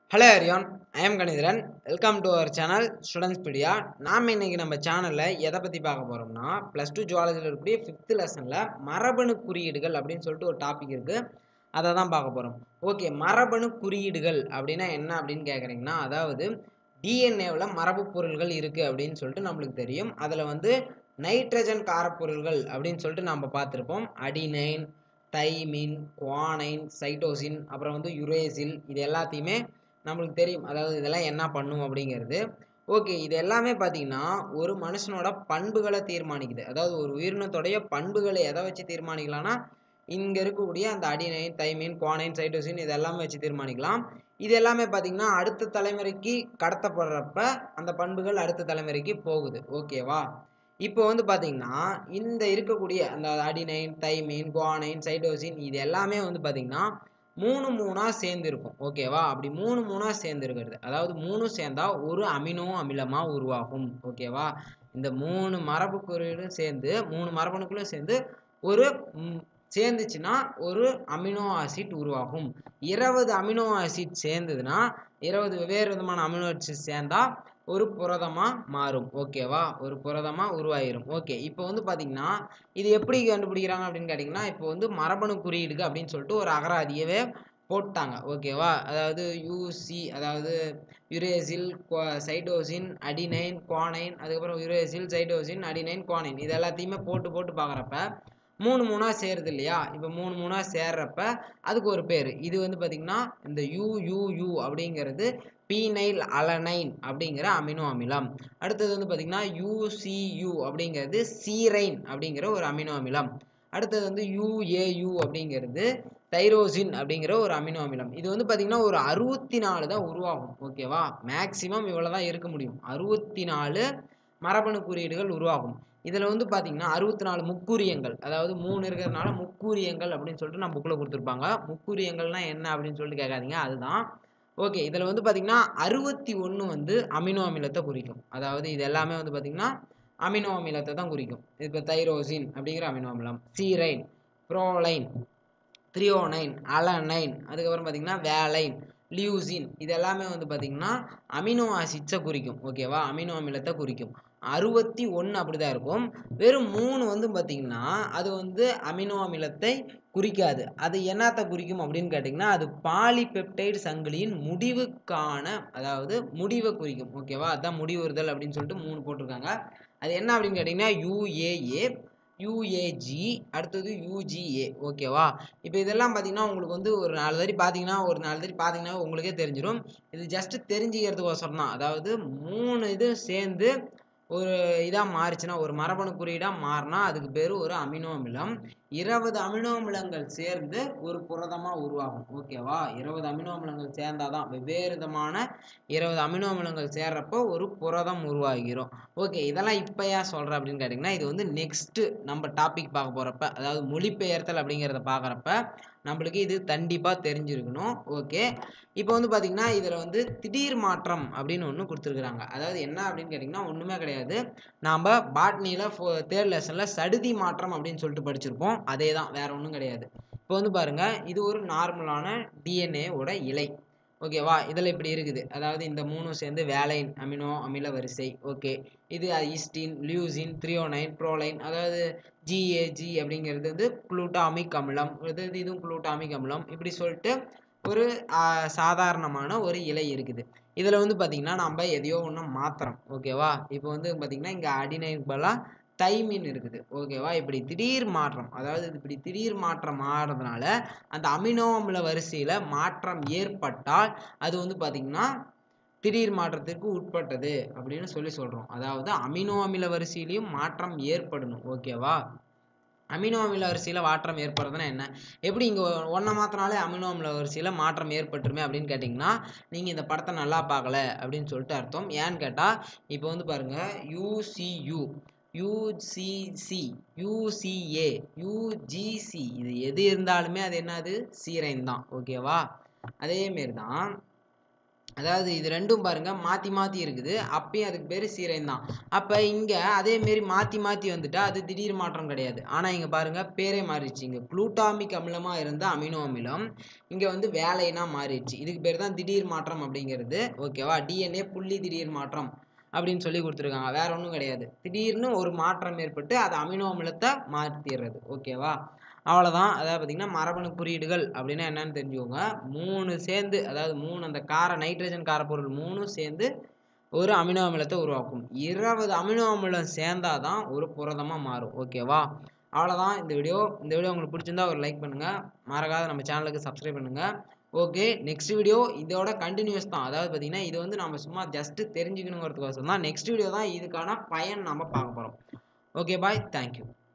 hello everyone I am Ganitharan welcome to our channel students pedia நாம் இன்னைக்கு நம்ம சேனலில் எதை பற்றி பார்க்க போகிறோம்னா ப்ளஸ் டூ ஜுவாலஜியில் இருக்கக்கூடிய ஃபிஃப்த் லெசனில் மரபணு குறியீடுகள் அப்படின்னு சொல்லிட்டு ஒரு டாபிக் இருக்குது அதை தான் பார்க்க போகிறோம் ஓகே மரபணு குறியீடுகள் அப்படின்னா என்ன அப்படின்னு கேட்குறீங்கன்னா அதாவது டிஎன்ஏவில் மரபு பொருள்கள் இருக்குது அப்படின்னு சொல்லிட்டு நம்மளுக்கு தெரியும் அதில் வந்து நைட்ரஜன் காரப்பொருள்கள் அப்படின்னு சொல்லிட்டு நம்ம பார்த்துருப்போம் அடினைன் தைமின் குவானைன் சைட்டோசின் அப்புறம் வந்து யுரேசில் இது எல்லாத்தையுமே நம்மளுக்கு தெரியும் அதாவது இதெல்லாம் என்ன பண்ணும் அப்படிங்கிறது ஓகே இது எல்லாமே பார்த்தீங்கன்னா ஒரு மனுஷனோட பண்புகளை தீர்மானிக்குது அதாவது ஒரு உயிரினத்தோடைய பண்புகளை எதை வச்சு தீர்மானிக்கலாம்னா இங்கே இருக்கக்கூடிய அந்த அடினைன் தைமின் குவானைன் சைட்டோசின் இது எல்லாமே வச்சு தீர்மானிக்கலாம் இது எல்லாமே பார்த்தீங்கன்னா அடுத்த தலைமுறைக்கு கடத்தப்படுறப்ப அந்த பண்புகள் அடுத்த தலைமுறைக்கு போகுது ஓகேவா இப்போ வந்து பார்த்தீங்கன்னா இந்த இருக்கக்கூடிய அந்த அடினைன் தைமின் குவானைன் சைட்டோசின் இது எல்லாமே வந்து பார்த்தீங்கன்னா மூணு மூணாக சேர்ந்து இருக்கும் ஓகேவா அப்படி மூணு மூணாக சேர்ந்து இருக்கிறது அதாவது மூணு சேர்ந்தா ஒரு அமினோ அமிலமாக உருவாகும் ஓகேவா இந்த மூணு மரபு குறியீடும் சேர்ந்து மூணு மரபணுக்களும் சேர்ந்து ஒரு ம், சேர்ந்துச்சுன்னா ஒரு அமினோ ஆசிட் உருவாகும் இருபது அமினோ ஆசிட் சேர்ந்ததுன்னா இருபது வெவ்வேறு விதமான அமினோ ஆசிட் சேர்ந்தா ஒரு புரதமாக மாறும் ஓகேவா ஒரு புரதமாக உருவாயிரும் ஓகே இப்போ வந்து பார்த்தீங்கன்னா இது எப்படி கண்டுபிடிக்கிறாங்க அப்படின்னு கேட்டிங்கன்னா இப்போ வந்து மரபணு குறியீடுக அப்படின்னு சொல்லிட்டு ஒரு அகராதியவே போட்டாங்க ஓகேவா அதாவது U C uracil cytosine adenine guanine அதுக்கப்புறம் யுரேசில் சைட்டோசின் அடினைன் குவானைன் இது எல்லாத்தையுமே போட்டு போட்டு பார்க்குறப்ப மூணு மூணாக சேருது இல்லையா இப்போ மூணு மூணாக சேர்றப்ப அதுக்கு ஒரு பேர் இது வந்து பார்த்திங்கன்னா இந்த யூயூயூ அப்படிங்கிறது பீனைல் அலனைன் அப்படிங்கிற அமினோ அமிலம் அடுத்தது வந்து பார்த்திங்கன்னா யூசியு அப்படிங்கிறது சீரைன் அப்படிங்கிற ஒரு அமினோ அமிலம் அடுத்தது வந்து யுஏயு அப்படிங்கிறது தைரோசின் அப்படிங்கிற ஒரு அமினோ அமிலம் இது வந்து பார்த்திங்கன்னா ஒரு அறுபத்தி நாலு தான் உருவாகும் ஓகேவா மேக்ஸிமம் இவ்வளோ தான் இருக்க முடியும் அறுபத்தி நாலு மரபணு குறியீடுகள் உருவாகும் இதில் வந்து பார்த்தீங்கன்னா அறுபத்தி நாலு முக்கூரியங்கள் அதாவது மூணு இருக்கிறதுனால முக்கூரியங்கள் அப்படின்னு சொல்லிட்டு நம்ம புக்கில் கொடுத்துருப்பாங்க முக்கூரியங்கள்னா என்ன அப்படின்னு சொல்லிட்டு கேட்காதீங்க அதுதான் ஓகே இதில் வந்து பார்த்தீங்கன்னா அறுபத்தி ஒன்று வந்து அமினோ அமிலத்தை குறிக்கும் அதாவது இது எல்லாமே வந்து பார்த்தீங்கன்னா அமினோ அமிலத்தை தான் குறிக்கும் இப்போ தைரோசின் அப்படிங்கிற அமினோ அமிலம் சீரைன் ப்ரோலைன் த்ரியோனைன் அலனைன் அதுக்கப்புறம் பார்த்தீங்கன்னா வேலைன் லியூசின் இது எல்லாமே வந்து பார்த்தீங்கன்னா அமினோ ஆசிட்ஸை குறிக்கும் ஓகேவா அமினோ அமிலத்தை குறிக்கும் அறுபத்தி ஒன்று அப்படி தான் இருக்கும் வெறும் மூணு வந்து பார்த்திங்கன்னா அது வந்து அமினோ அமிலத்தை குறிக்காது அது என்னத்தை குறிக்கும் அப்படின்னு கேட்டிங்கன்னா அது பாலிபெப்டைடு சங்கிலியின் முடிவுக்கான அதாவது முடிவை குறிக்கும் ஓகேவா அதான் முடிவுறுதல் அப்படின்னு சொல்லிட்டு மூணு போட்டிருக்காங்க அது என்ன அப்படின்னு கேட்டிங்கன்னா யூஏஏ யூஏஜி அடுத்தது யூஜிஏ ஓகேவா இப்போ இதெல்லாம் பார்த்தீங்கன்னா உங்களுக்கு வந்து ஒரு நாலு தடவை பார்த்தீங்கன்னா ஒரு நாலு தடவை பார்த்தீங்கன்னா உங்களுக்கே தெரிஞ்சிடும் இது ஜஸ்ட் தெரிஞ்சுக்கிறதுக்கோசரம் தான் அதாவது மூணு இது சேர்ந்து ஒரு இதாக மாறுச்சுன்னா ஒரு மரபணு குறியீடாக மாறினா அதுக்கு பேர் ஒரு அமினோ அமிலம் இருபது அமினோ அமிலங்கள் சேர்ந்து ஒரு புரதமாக உருவாகும் ஓகேவா இருபது அமினோ அமிலங்கள் சேர்ந்தாதான் வெவ்வேறு விதமான இருபது அமினோ அமிலங்கள் சேர்றப்போ ஒரு புரதம் உருவாகிறோம் ஓகே இதெல்லாம் இப்போ ஏன் சொல்கிறேன் அப்படின்னு கேட்டிங்கன்னா இது வந்து நெக்ஸ்ட்டு நம்ம டாபிக் பார்க்க போகிறப்ப அதாவது மொழிபெயர்த்தல் அப்படிங்கிறத பார்க்குறப்ப நம்மளுக்கு இது கண்டிப்பாக தெரிஞ்சிருக்கணும் ஓகே இப்போ வந்து பார்த்திங்கன்னா இதில் வந்து திடீர் மாற்றம் அப்படின்னு ஒன்று கொடுத்துருக்குறாங்க அதாவது என்ன அப்படின்னு கேட்டிங்கன்னா ஒன்றுமே கிடையாது நாம் பாட்னியில் ஃபோ தேர்ட் லெசனில் சடுதி மாற்றம் அப்படின்னு சொல்லிட்டு படிச்சிருப்போம் அதே தான் வேறு ஒன்றும் கிடையாது இப்போ வந்து பாருங்கள் இது ஒரு நார்மலான டிஎன்ஏவோட இலை ஓகேவா இதில் இப்படி இருக்குது அதாவது இந்த மூணும் சேர்ந்து வேலைன் அமினோ அமில வரிசை ஓகே இது ஈஸ்டின் லியூசின் த்ரியோனைன் ப்ரோலைன் அதாவது ஜிஏஜி அப்படிங்கிறது வந்து குளூட்டாமிக் அமிலம் இது இது இதுவும் குளூட்டாமிக் அமிலம் இப்படி சொல்லிட்டு ஒரு ஆ, சாதாரணமான ஒரு இலை இருக்குது இதில் வந்து பார்த்திங்கன்னா நம்ம எதையோ ஒன்று மாத்திரம் ஓகேவா இப்போ வந்து பார்த்திங்கன்னா இங்கே அடினைக்கு பதிலாக தைமின் இருக்குது ஓகேவா இப்படி திடீர் மாற்றம் அதாவது இது இப்படி திடீர் மாற்றம் ஆகிறதுனால அந்த அமினோ அமில வரிசையில் மாற்றம் ஏற்பட்டால் அது வந்து பார்த்திங்கன்னா திடீர் மாற்றத்திற்கு உட்பட்டது அப்படின்னு சொல்லி சொல்கிறோம் அதாவது அமினோ அமில வரிசையிலையும் மாற்றம் ஏற்படணும் ஓகேவா அமினோ அமில வரிசையில் மாற்றம் ஏற்படுறதுன்னா என்ன எப்படி இங்கே ஒன்றை மாத்தினாலே அமினோ அமில வரிசையில் மாற்றம் ஏற்பட்டுருமே அப்படின்னு கேட்டிங்கன்னா நீங்கள் இந்த படத்தை நல்லா பார்க்கல அப்படின்னு சொல்லிட்டு அர்த்தம் ஏன்னு கேட்டால் இப்போ வந்து பாருங்கள் யூசியு யூசிசி யூசிஏ யூஜிசி இது எது இருந்தாலுமே அது என்னது சீரைன் தான் ஓகேவா அதேமாரி தான் அதாவது இது ரெண்டும் பாருங்க மாற்றி மாற்றி இருக்குது அப்பயும் அதுக்கு பேர் சீரைன் தான் அப்போ இங்கே அதேமாரி மாற்றி மாற்றி வந்துட்டா அது திடீர் மாற்றம் கிடையாது ஆனால் இங்கே பாருங்க பேரே மாறிடுச்சு இங்கே குளூட்டாமிக் அமிலமாக இருந்த அமினோ அமிலம் இங்கே வந்து வேலைனா மாறிடுச்சு இதுக்கு பேர் தான் திடீர் மாற்றம் அப்படிங்கிறது ஓகேவா டிஎன்ஏ புள்ளி திடீர் மாற்றம் அப்படின்னு சொல்லி கொடுத்துருக்காங்க வேற ஒன்றும் கிடையாது திடீர்னு ஒரு மாற்றம் ஏற்பட்டு அது அமினோ அமிலத்தை மாற்றிடுறது ஓகேவா அவ்வளோதான் அதாவது பார்த்திங்கன்னா மரபணு குறியீடுகள் அப்படின்னா என்னன்னு தெரிஞ்சுக்கோங்க மூணு சேர்ந்து அதாவது மூணு அந்த கார நைட்ரஜன் காரப்பொருள் மூணும் சேர்ந்து ஒரு அமினோ அமிலத்தை உருவாக்கும் இருபது அமினோ அமிலம் சேர்ந்தாதான் ஒரு புரதமாக மாறும் ஓகேவா அவ்வளோதான் இந்த வீடியோ இந்த வீடியோ உங்களுக்கு பிடிச்சிருந்தா ஒரு லைக் பண்ணுங்கள் மறக்காத நம்ம சேனலுக்கு சப்ஸ்கிரைப் பண்ணுங்கள் ஓகே நெக்ஸ்ட் வீடியோ இதோட கண்டினியூஸ் தான் அதாவது பார்த்தீங்கன்னா இது வந்து நம்ம சும்மா ஜஸ்ட்டு தெரிஞ்சுக்கணுங்கிறதுக்கோசரம் தான் நெக்ஸ்ட் வீடியோ தான் இதுக்கான பயன் நம்ம பார்க்க போகிறோம் ஓகே பாய் தேங்க்யூ